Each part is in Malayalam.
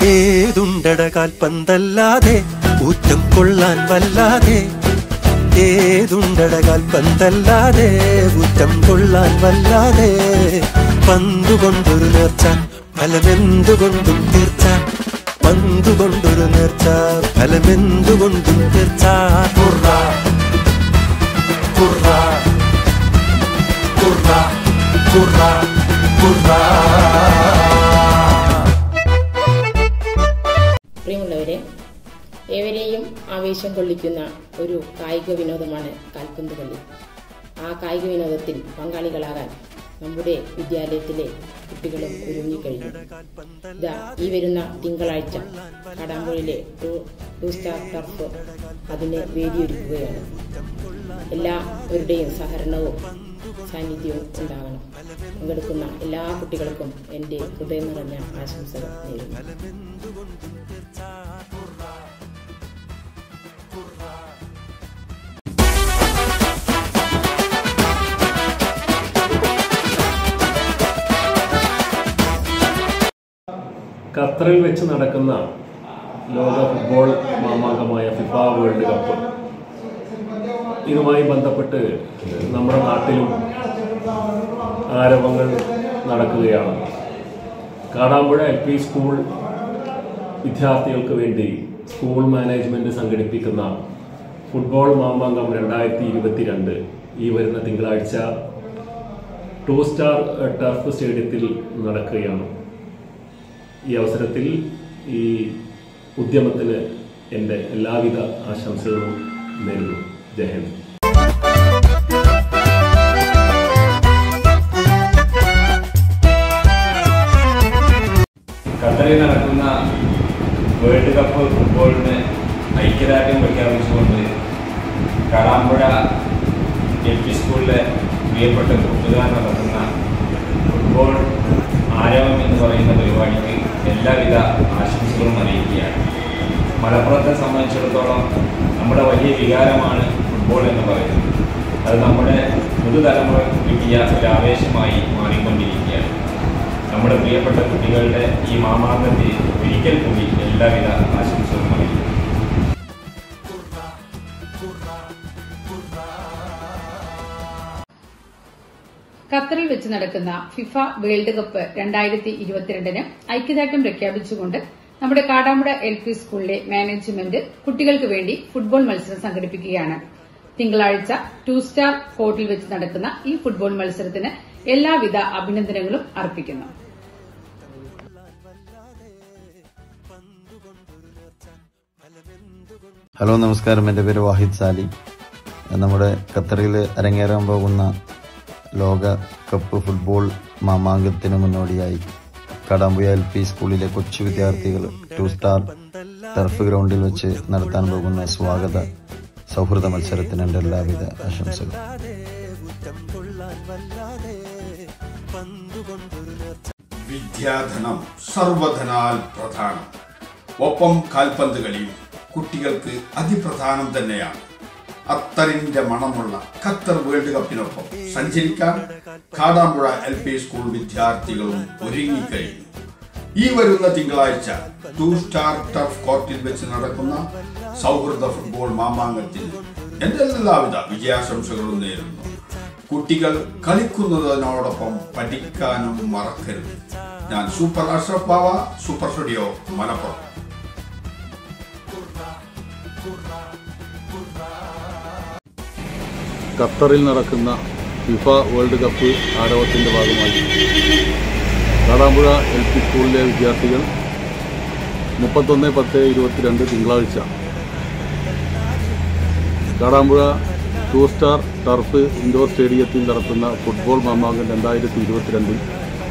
ഏതുണ്ടട കാൽപന്തല്ലാതെ ഊറ്റം കൊള്ളാൻ വല്ലാതെ ഏതുണ്ടട കാൽപന്തല്ലാതെ ഊറ്റം കൊള്ളാൻ വല്ലാതെ പന്തുകൊണ്ടൊരു നേർച്ച ഫലമെന്തുകൊണ്ടും തീർച്ച പന്തുകൊണ്ടൊരു നേർച്ച ഫലമെന്തുകൊണ്ടും തീർച്ച കുർറ കുർറ കുർറ കുർറ കുർറ പ്രിയമുള്ളവരെ ഏവരെയും ആവേശം കൊള്ളിക്കുന്ന ഒരു കായിക വിനോദമാണ് കാൽപന്ത് കളി ആ കായിക വിനോദത്തിൽ പങ്കാളികളാകാൻ നമ്മുടെ വിദ്യാലയത്തിലെ കുട്ടികളും ഒരുങ്ങിക്കഴിഞ്ഞു ഇതാ ഈ വരുന്ന തിങ്കളാഴ്ച കടാമ്പുഴയിലെ ടൂ ടൂ സ്റ്റാർ ടർഫ് അതിന് വേദിയൊരുക്കുകയാണ് എല്ലാവരുടെയും സഹകരണവും സാന്നിധ്യവും ഉണ്ടാകണം പങ്കെടുക്കുന്ന എല്ലാ കുട്ടികൾക്കും എൻ്റെ ഹൃദയം നിറഞ്ഞ ആശംസകൾ നേരുന്നു ഖത്തറിൽ വെച്ച് നടക്കുന്ന ലോക ഫുട്ബോൾ മാമാങ്കമായ ഫിഫ വേൾഡ് കപ്പ് ഇതുമായി ബന്ധപ്പെട്ട് നമ്മുടെ നാട്ടിലും ആരവങ്ങൾ നടക്കുകയാണ് കാടാമ്പുഴ എൽ പി സ്കൂൾ വിദ്യാർത്ഥികൾക്ക് വേണ്ടി സ്കൂൾ മാനേജ്മെന്റ് സംഘടിപ്പിക്കുന്ന ഫുട്ബോൾ മാമാങ്കം രണ്ടായിരത്തി ഇരുപത്തിരണ്ട് ഈ വരുന്ന തിങ്കളാഴ്ച ടൂ സ്റ്റാർ ടർഫ് സ്റ്റേഡിയത്തിൽ നടക്കുകയാണ് ഈ അവസരത്തിൽ ഈ ഉദ്യമത്തിന് എൻ്റെ എല്ലാവിധ ആശംസകളും നേരുന്നു ജയഹിന്ദ് ഖത്തറിൽ നടക്കുന്ന വേൾഡ് കപ്പ് ഫുട്ബോളിന് ഐക്യദാർഢ്യം പ്രഖ്യാപിച്ചുകൊണ്ട് കാടാമ്പുഴ എൽ പി സ്കൂളിലെ പ്രിയപ്പെട്ട കൂട്ടുകാർ നടത്തുന്ന ഫുട്ബോൾ ആരവം എന്ന് പറയുന്ന പരിപാടിക്ക് എല്ലാവിധ ആശംസകളും അറിയിക്കുകയാണ് മലപ്പുറത്തെ സംബന്ധിച്ചിടത്തോളം നമ്മുടെ വലിയ വികാരമാണ് ഫുട്ബോൾ എന്ന് പറയുന്നത് അത് നമ്മുടെ പുതുതലമുറ കിട്ടിയ ഒരു ആവേശമായി മാറിക്കൊണ്ടിരിക്കുകയാണ് നമ്മുടെ പ്രിയപ്പെട്ട കുട്ടികളുടെ ഈ മാമാങ്കത്തിൽ ഒരിക്കൽ കൂടി എല്ലാവിധ ആശംസകളും അറിയിക്കുന്നു ഖത്തറിൽ വെച്ച് നടക്കുന്ന ഫിഫ വേൾഡ് കപ്പ് രണ്ടായിരത്തി ഇരുപത്തിരണ്ടിന് ഐക്യദാർഢ്യം പ്രഖ്യാപിച്ചുകൊണ്ട് നമ്മുടെ കാടാമ്പുഴ എൽ പി സ്കൂളിലെ മാനേജ്മെന്റ് കുട്ടികൾക്ക് വേണ്ടി ഫുട്ബോൾ മത്സരം സംഘടിപ്പിക്കുകയാണ് തിങ്കളാഴ്ച ടു സ്റ്റാർ കോർട്ടിൽ വെച്ച് നടക്കുന്ന ഈ ഫുട്ബോൾ മത്സരത്തിന് എല്ലാവിധ അഭിനന്ദനങ്ങളും അർപ്പിക്കുന്നു ഹലോ നമസ്കാരം എൻ്റെ പേര് വാഹിദ് സാലി നമ്മുടെ ഖത്തറിൽ അരങ്ങേറാൻ പോകുന്ന ലോക കപ്പ് ഫുട്ബോൾ മാമാങ്കത്തിന് മുന്നോടിയായി കടാമ്പുയ എൽ പി സ്കൂളിലെ കൊച്ചു വിദ്യാർത്ഥികൾ ടു സ്റ്റാർ ടർഫ് ഗ്രൗണ്ടിൽ വെച്ച് നടത്താൻ പോകുന്ന സ്വാഗത സൗഹൃദ മത്സരത്തിന് എൻ്റെ എല്ലാവിധ ആശംസകളും വിദ്യാധനം സർവധനാൽ പ്രധാനം ഒപ്പം കാൽപന്ത് കളിയും കുട്ടികൾക്ക് അതിപ്രധാനം തന്നെയാണ് അത്തറിന്റെ മണമുള്ള ഖത്തർ വേൾഡ് കപ്പിനൊപ്പം സഞ്ചരിക്കാൻ കാടാമ്പുഴ എൽ പി സ്കൂൾ വിദ്യാർത്ഥികളും ഒരുങ്ങിക്കഴിഞ്ഞു ഈ വരുന്ന തിങ്കളാഴ്ച ടു സ്റ്റാർ ടഫ് കോർട്ടിൽ വെച്ച് നടക്കുന്ന സൗഹൃദ ഫുട്ബോൾ മാമാങ്കത്തിന് എന്റെ എല്ലാവിധ വിജയാശംസകളും നേരുന്നു കുട്ടികൾ കളിക്കുന്നതിനോടൊപ്പം പഠിക്കാനും മറക്കരുത് ഞാൻ super Ashraf Bava super studio Malappuram ഖത്തറിൽ നടക്കുന്ന ഫിഫ വേൾഡ് കപ്പ് ആരവത്തിൻ്റെ ഭാഗമായി കാടാമ്പുഴ എൽ പി സ്കൂളിലെ വിദ്യാർത്ഥികൾ മുപ്പത്തൊന്ന് പത്ത് ഇരുപത്തിരണ്ട് തിങ്കളാഴ്ച Kadampuzha two star turf indoor സ്റ്റേഡിയത്തിൽ നടത്തുന്ന ഫുട്ബോൾ മാമാങ്കം രണ്ടായിരത്തി ഇരുപത്തിരണ്ടിൽ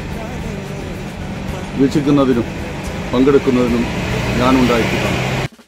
വീക്ഷിക്കുന്നതിനും പങ്കെടുക്കുന്നതിനും ഞാനുണ്ടായിട്ടുണ്ട്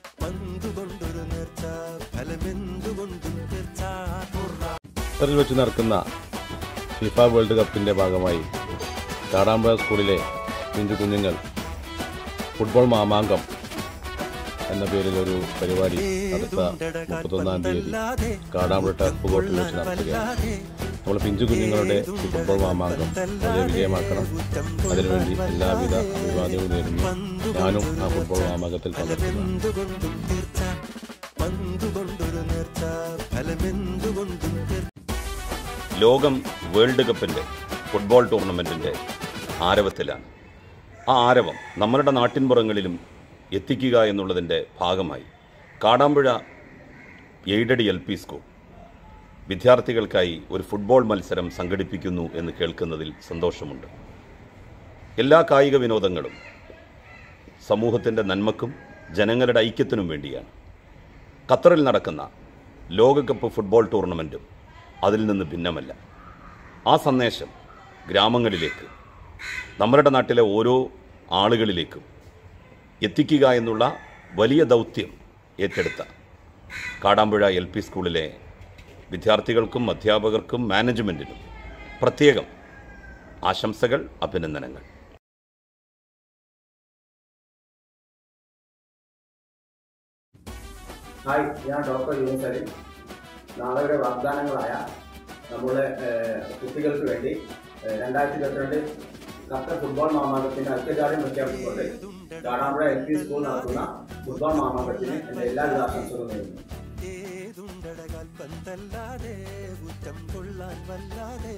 ഖത്തറിൽ വെച്ച് നടക്കുന്ന ഫിഫ വേൾഡ് കപ്പിൻ്റെ ഭാഗമായി കാടാമ്പുഴ സ്കൂളിലെ പിഞ്ചു കുഞ്ഞുങ്ങൾ ഫുട്ബോൾ മാമാങ്കം എന്ന പേരിൽ ഒരു പരിപാടി അടുത്ത മുപ്പത്തൊന്നാം തീയതി കാടാമ്പുഴ ടർഫ് കോർട്ടിൽ വെച്ച് നടത്തുകയാണ് നമ്മൾ പിഞ്ചു കുഞ്ഞുങ്ങളുടെ ഈ ഫുട്ബോൾ മാമാങ്കം വളരെ വിജയമാക്കണം അതിനുവേണ്ടി എല്ലാവിധ അഭിവാദ്യവും നേരുന്നു ഞാനും ആ ഫുട്ബോൾ മാമാങ്കത്തിൽ പങ്കെടുക്കുന്നു എന്തുകൊണ്ടും തീർച്ച പന്തുകൊണ്ടൊരു നേർച്ച ഫലമെന്തുകൊണ്ടും ലോകം വേൾഡ് കപ്പിൻ്റെ ഫുട്ബോൾ ടൂർണമെൻറ്റിൻ്റെ ആരവത്തിലാണ് ആ ആരവം നമ്മളുടെ നാട്ടിൻപുറങ്ങളിലും എത്തിക്കുക എന്നുള്ളതിൻ്റെ ഭാഗമായി Kadampuzha aided L P school വിദ്യാർത്ഥികൾക്കായി ഒരു ഫുട്ബോൾ മത്സരം സംഘടിപ്പിക്കുന്നു എന്ന് കേൾക്കുന്നതിൽ സന്തോഷമുണ്ട് എല്ലാ കായിക വിനോദങ്ങളും സമൂഹത്തിൻ്റെ നന്മക്കും ജനങ്ങളുടെ ഐക്യത്തിനും വേണ്ടിയാണ് ഖത്തറിൽ നടക്കുന്ന ലോകകപ്പ് ഫുട്ബോൾ ടൂർണമെൻറ്റും അതിൽ നിന്ന് ഭിന്നമല്ല ആ സന്ദേശം ഗ്രാമങ്ങളിലേക്ക് നമ്മുടെ നാട്ടിലെ ഓരോ ആളുകളിലേക്കും എത്തിക്കുക എന്നുള്ള വലിയ ദൗത്യം ഏറ്റെടുത്ത കാടാമ്പുഴ എൽ പി സ്കൂളിലെ വിദ്യാർത്ഥികൾക്കും അധ്യാപകർക്കും മാനേജ്മെൻറ്റിനും പ്രത്യേകം ആശംസകൾ അഭിനന്ദനങ്ങൾ ഹായ് ഞാൻ ഡോക്ടർ യൂനിസ് അലി നാളെയുടെ വാഗ്ദാനങ്ങളായ നമ്മുടെ ഏഹ്, കുട്ടികൾക്ക് വേണ്ടി ഏഹ്, രണ്ടായിരത്തി ഇരുപത്തിരണ്ട് ഖത്തർ ഫുട്ബോൾ മാമാങ്കത്തിന്റെ ഐക്യദാർഢ്യം പ്രഖ്യാപിച്ചുകൊണ്ട് ചാടാമ്പുഴ എൽ പി സ്കൂൾ നടത്തുന്ന ഫുട്ബോൾ മാമാങ്കത്തിന് എന്റെ എല്ലാവിധ ആശംസകളും നേരുന്നു ഏതുണ്ടടകാൽ പന്തല്ലാതെ ഊറ്റം കൊള്ളാൻ വല്ലാതെ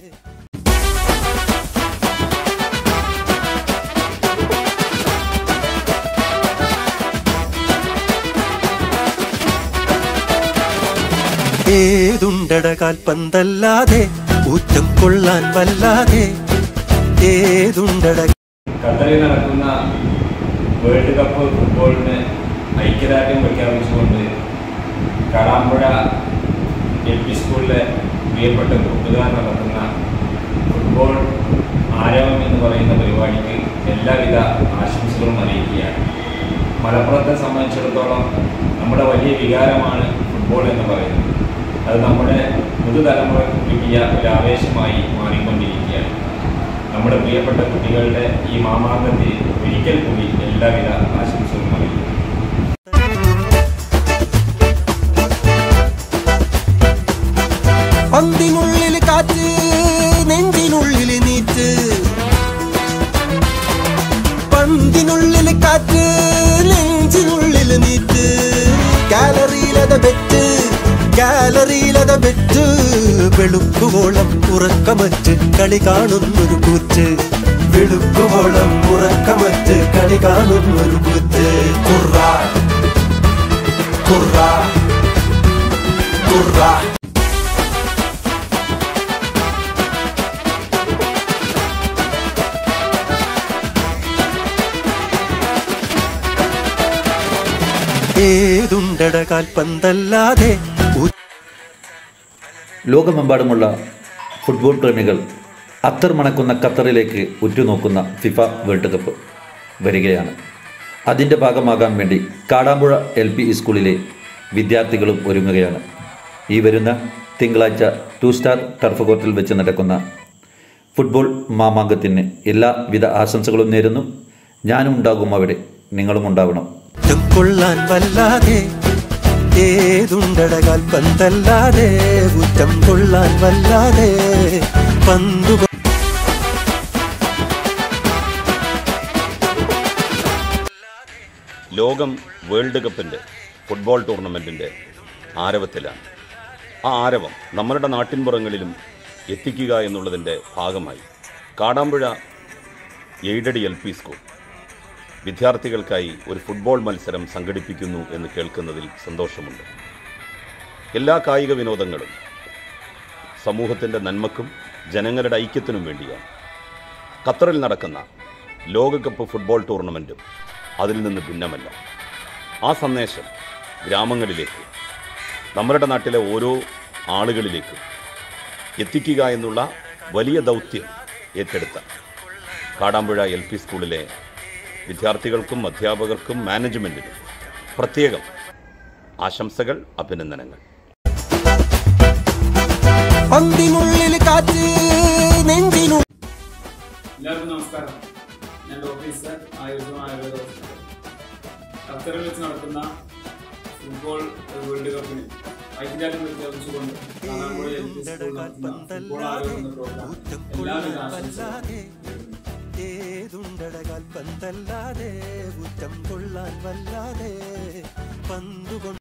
ഏതുണ്ടടകാൽ പന്തല്ലാതെ ഊറ്റം കൊള്ളാൻ വല്ലാതെ ഏതുണ്ടട ഖത്തറിൽ നടക്കുന്ന വേൾഡ് കപ്പ് ഫുട്ബോളിന് ഐക്യദാർഢ്യം പ്രഖ്യാപിച്ചുകൊണ്ട് കടാമ്പുഴ എൽ പി സ്കൂളിലെ പ്രിയപ്പെട്ട കൂട്ടുകാർ നടത്തുന്ന ഫുട്ബോൾ ആരവം എന്ന് പറയുന്ന പരിപാടിക്ക് എല്ലാവിധ ആശംസകളും അറിയിക്കുകയാണ് മലപ്പുറത്തെ സംബന്ധിച്ചിടത്തോളം നമ്മുടെ വലിയ വികാരമാണ് ഫുട്ബോൾ എന്ന് പറയുന്നത് അത് നമ്മുടെ പുതുതലമുറയ്ക്ക് കിട്ടിയ ഒരു ആവേശമായി മാറിക്കൊണ്ടിരിക്കുകയാണ് നമ്മുടെ പ്രിയപ്പെട്ട കുട്ടികളുടെ ഈ മാമാങ്കത്തിൽ ഒരിക്കൽ കൂടി എല്ലാവിധ ആശംസകളും അറിയിക്കുന്നു പന്തിനുള്ളിൽ കാറ്റ് നെഞ്ചിനുള്ളിൽ നീറ്റ് പന്തിനുള്ളിൽ കാറ്റ് നെഞ്ചിനുള്ളിൽ നീറ്റ് ഗാലറിയിലത ബെറ്റ് ഗാലറിയിലത ബെറ്റ് വെളുക്കുവോളം ഉറക്കമറ്റ് കളി കാണുന്നൊരു കൂറ്റ് വെളുക്കുവോളം ഉറക്കമറ്റ് കളി കാണുന്നൊരു കൂറ്റ് കുറ കുറ കുറ ഏതുണ്ടടകാൽ പന്തല്ലാതെ ലോകമെമ്പാടുമുള്ള ഫുട്ബോൾ പ്രേമികൾ അത്തർ മണക്കുന്ന ഖത്തറിലേക്ക് ഉറ്റുനോക്കുന്ന ഫിഫ വേൾഡ് കപ്പ് വരികയാണ് അതിൻ്റെ ഭാഗമാകാൻ വേണ്ടി കാടാമ്പുഴ എൽ പി സ്കൂളിലെ വിദ്യാർത്ഥികളും ഒരുങ്ങുകയാണ് ഈ വരുന്ന തിങ്കളാഴ്ച ടു സ്റ്റാർ ടർഫ് കോർട്ടിൽ വെച്ച് നടക്കുന്ന ഫുട്ബോൾ മാമാങ്കത്തിന് എല്ലാവിധ ആശംസകളും നേരുന്നു ഞാനും ഉണ്ടാകും അവിടെ നിങ്ങളും ഉണ്ടാവണം ഊറ്റം കൊള്ളാൻ വല്ലാതെ ഏതുണ്ടടകാൽ പന്തല്ലാതെ ഊറ്റം കൊള്ളാൻ വല്ലാതെ പന്തു കൊ- ലോകം വേൾഡ് കപ്പിൻ്റെ ഫുട്ബോൾ ടൂർണമെൻറ്റിൻ്റെ ആരവത്തിലാണ് ആ ആരവം നമ്മളുടെ നാട്ടിൻപുറങ്ങളിലും എത്തിക്കുക എന്നുള്ളതിൻ്റെ ഭാഗമായി Kadampuzha aided L P school വിദ്യാർത്ഥികൾക്കായി ഒരു ഫുട്ബോൾ മത്സരം സംഘടിപ്പിക്കുന്നു എന്ന് കേൾക്കുന്നതിൽ സന്തോഷമുണ്ട് എല്ലാ കായിക വിനോദങ്ങളും സമൂഹത്തിൻ്റെ നന്മക്കും ജനങ്ങളുടെ ഐക്യത്തിനും വേണ്ടിയാണ് ഖത്തറിൽ നടക്കുന്ന ലോകകപ്പ് ഫുട്ബോൾ ടൂർണമെൻറ്റും അതിൽ നിന്ന് ഭിന്നമല്ല ആ സന്ദേശം ഗ്രാമങ്ങളിലേക്ക് നമ്മുടെ നാട്ടിലെ ഓരോ ആളുകളിലേക്കും എത്തിക്കുക എന്നുള്ള വലിയ ദൗത്യം ഏറ്റെടുത്ത കാടാമ്പുഴ എൽ പി സ്കൂളിലെ വിദ്യാർത്ഥികൾക്കും അധ്യാപകർക്കും മാനേജ്മെൻറ്റിനും പ്രത്യേകം ആശംസകൾ അഭിനന്ദനങ്ങൾ പന്തിനുള്ളിൽ കാറ്റ് നെഞ്ചിനു എല്ലാവർക്കും നമസ്കാരം ഞാൻ ഡോക്ടർ ഇസർ ആയുർവേദം ആയുർവേദ ഹോസ്പിറ്റൽ ഖത്തറിൽ വെച്ച് നടക്കുന്ന ഫുട്ബോൾ വേൾഡ് കപ്പിന് ഐക്യദാർഢ്യം പ്രഖ്യാപിച്ചുകൊണ്ട് കാലാമ്പുഴ എൽ പി സ്കൂൾ നടത്തുന്ന ഫുട്ബോൾ ആരോഗ്യ പ്രോഗ്രാം എല്ലാവിധ ആശംസകളും ഏതുണ്ടടകാൽ പന്തല്ലാതെ ഉറ്റം കൊള്ളാൻ വല്ലാതെ പന്തുകൊണ്ട്